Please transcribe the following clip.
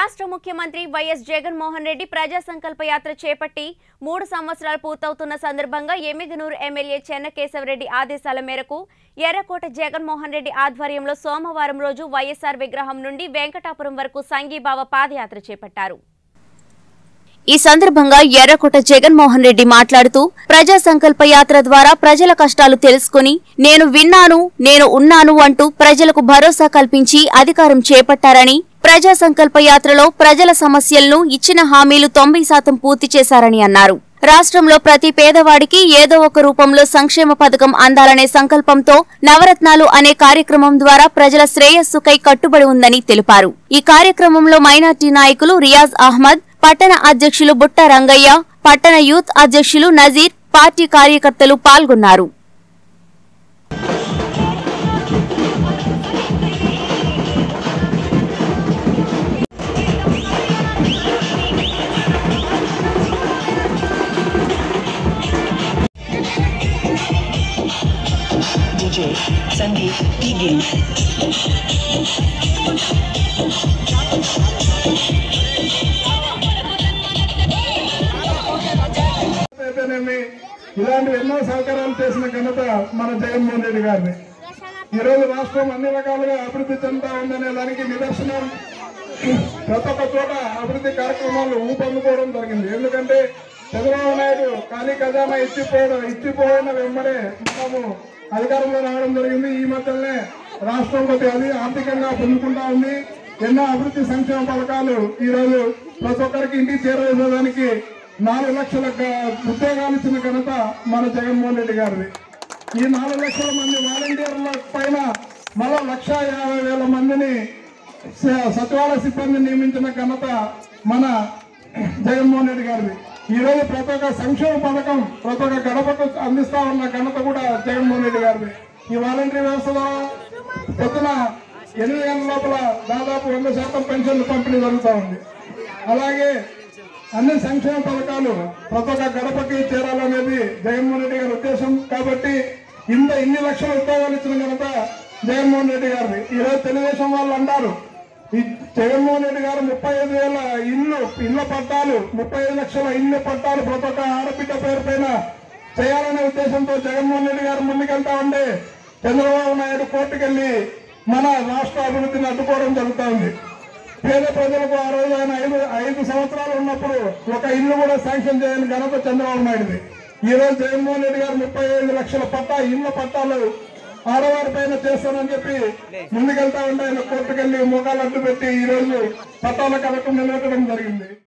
రాష్ట్ర ముఖ్యమంత్రి వైఎస్ జగన్మోహన్ రెడ్డి ప్రజా సంకల్ప యాత్ర చేపట్టి మూడు సంవత్సరాలు పూర్తవుతున్న సందర్భంగా ఎమ్మిగనూరు ఎమ్మెల్యే చెన్నకేశవరెడ్డి ఆదేశాల మేరకు ఎర్రకోట జగన్మోహన్ రెడ్డి ఆధ్వర్యంలో సోమవారం రోజు వైఎస్ఆర్ విగ్రహం నుండి వెంకటాపురం వరకు సంఘీభావ పాదయాత్ర చేపట్టారు ఈ సందర్భంగా ఎర్రకోట జగన్మోహన్ రెడ్డి మాట్లాడుతూ ప్రజా సంకల్ప యాత్ర ద్వారా ప్రజల కష్టాలు తెలుసుకుని నేను విన్నాను నేను ఉన్నాను అంటూ ప్రజలకు భరోసా కల్పించి అధికారం చేపట్టారని ప్రజా సంకల్ప యాత్రలో ప్రజల సమస్యలను ఇచ్చిన హామీలు తొంభై శాతం పూర్తి చేశారని అన్నారు రాష్ట్రంలో ప్రతి పేదవాడికి ఏదో ఒక రూపంలో సంక్షేమ పథకం అందాలనే సంకల్పంతో నవరత్నాలు అనే కార్యక్రమం ద్వారా ప్రజల శ్రేయస్సుకై కట్టుబడి ఉందని తెలిపారు ఈ కార్యక్రమంలో మైనార్టీ నాయకులు రియాజ్ అహ్మద్ పట్టణ అధ్యక్షులు బుట్ట రంగయ్య పట్టణ యూత్ అధ్యక్షులు నజీర్ పార్టీ కార్యకర్తలు పాల్గొన్నారు DJ Sandeep Begin. అయితేనేమి ఇలాంటి ఎన్నో సహకారాలు చేసిన ఘనత మన జగన్మోహన్ రెడ్డి గారిని ఈ రోజు రాష్ట్రం అన్ని రకాలుగా అభివృద్ధి చెందుతా ఉందనే దానికి నిదర్శనం ప్రతి ఒక్క చోట అభివృద్ధి కార్యక్రమాలు ఊపందుకోవడం జరిగింది ఎందుకంటే చంద్రబాబు నాయుడు ఖాళీ ఖజానా ఇచ్చిపోవడం ఇచ్చిపోయిన వెంబడే మనము అధికారంలో రావడం జరిగింది ఈ మధ్యనే రాష్ట్రం కొద్ది అది ఆర్థికంగా పొందుకుంటా ఉంది ఎన్నో అభివృద్ధి సంక్షేమ పథకాలు ఈ రోజు ప్రతి ఒక్కరికి ఇంటికి చేరవేసేదానికి నాలుగు లక్షల గ- ఉద్యోగాలు ఇచ్చిన ఘనత మన జగన్మోహన్ రెడ్డి గారిది ఈ నాలుగు లక్షల మంది వాలంటీర్ల పైన మరో లక్ష యాభై వేల మందిని స- సచివాలయ సిబ్బంది నియమించిన ఘనత మన జగన్మోహన్ రెడ్డి గారిది ఈ రోజు ప్రతి ఒక్క సంక్షేమ పథకం ప్రతి ఒక్క గడపకు అందిస్తా ఉన్న ఘనత కూడా జగన్మోహన్ రెడ్డి గారిది ఈ వాలంటీర్ వ్యవస్థలో పొద్దున ఎనిమిది గంటల లోపల దాదాపు వంద శాతం పెన్షన్లు పంపిణీ జరుగుతూ ఉంది అలాగే అన్ని సంక్షేమ పథకాలు ప్రతి ఒక్క గడపకి చేరాలనేది జగన్మోహన్ రెడ్డి గారి ఉద్దేశం కాబట్టి ఇంత ఇన్ని లక్షల ఉద్యోగాలు ఇచ్చిన ఘనత జగన్మోహన్ రెడ్డి గారిది ఈ రోజు తెలుగుదేశం వాళ్ళు అంటారు ఈ జగన్మోహన్ రెడ్డి గారు ముప్పై ఐదు వేల ఇల్లు ఇళ్ల పట్టాలు ముప్పై ఐదు లక్షల ఇల్లు పట్టాలు ప్రతి ఒక్క ఆడబిడ్డ పేరు పైన చేయాలనే ఉద్దేశంతో జగన్మోహన్ రెడ్డి గారు ముందుకెళ్తా ఉంటే చంద్రబాబు నాయుడు కోర్టుకెళ్లి మన రాష్ట్ర అభివృద్ధిని అడ్డుకోవడం జరుగుతా ఉంది పేద ప్రజలకు ఆ రోజు ఆయన ఐదు ఐదు సంవత్సరాలు ఉన్నప్పుడు ఒక ఇల్లు కూడా శాంక్షన్ చేయని ఘనత చంద్రబాబు నాయుడుది ఈ రోజు జగన్మోహన్ రెడ్డి గారు ముప్పై ఐదు లక్షల పట్టా ఇళ్ల పట్టాలు ఆడవారి పైన చేస్తానని చెప్పి ముందుకెళ్తా ఉంటే ఆయన కోర్టుకెళ్లి మోకాలు అడ్డు పెట్టి ఈ రోజు పట్టాల కథకు నిలబెట్టడం జరిగింది